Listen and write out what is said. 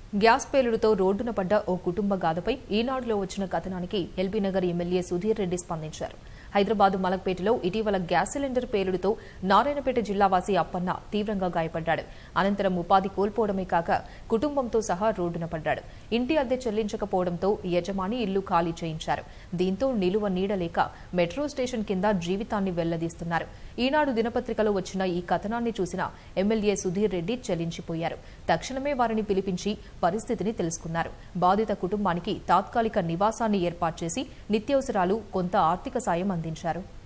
gas పేలుడుతో రోడ్డున పడ్డ ఓ కుటుంబ గాథపై ఈనాడులో వచ్చిన కథనానికి ఎల్బీనగర్ ఎమ్మెల్యే సుధీర్ రెడ్డి స్పందించారు హైదరాబాద్ మలక్పేటలో ఇటీవల గ్యాస్ సిలిండర్ పేలుడుతో నారాయణపేట జిల్లావాసి అప్పన్న తీవ్రంగా గాయపడ్డాడు అనంతరం ఉపాధి కోల్పోవడమే కాక కుటుంబంతో సహా రోడ్డున పడ్డాడు ఇంటి అద్దె చెల్లించకపోవడంతో యజమాని ఇల్లు ఖాళీ చేయించారు దీంతో నిలువ నీడలేక మెట్రో స్టేషన్ కింద జీవితాన్ని వెల్లదీస్తున్నారు ఈనాడు దినపత్రికలో వచ్చిన ఈ కథనాన్ని చూసిన ఎమ్మెల్యే సుధీర్ రెడ్డి చెల్లించిపోయారు తక్షణమే వారిని పిలిపించి పరిస్థితిని తెలుసుకున్నారు బాధిత కుటుంబానికి తాత్కాలిక నివాసాన్ని ఏర్పాటు చేసి నిత్యావసరాలు కొంత ఆర్థిక సాయం అందించారు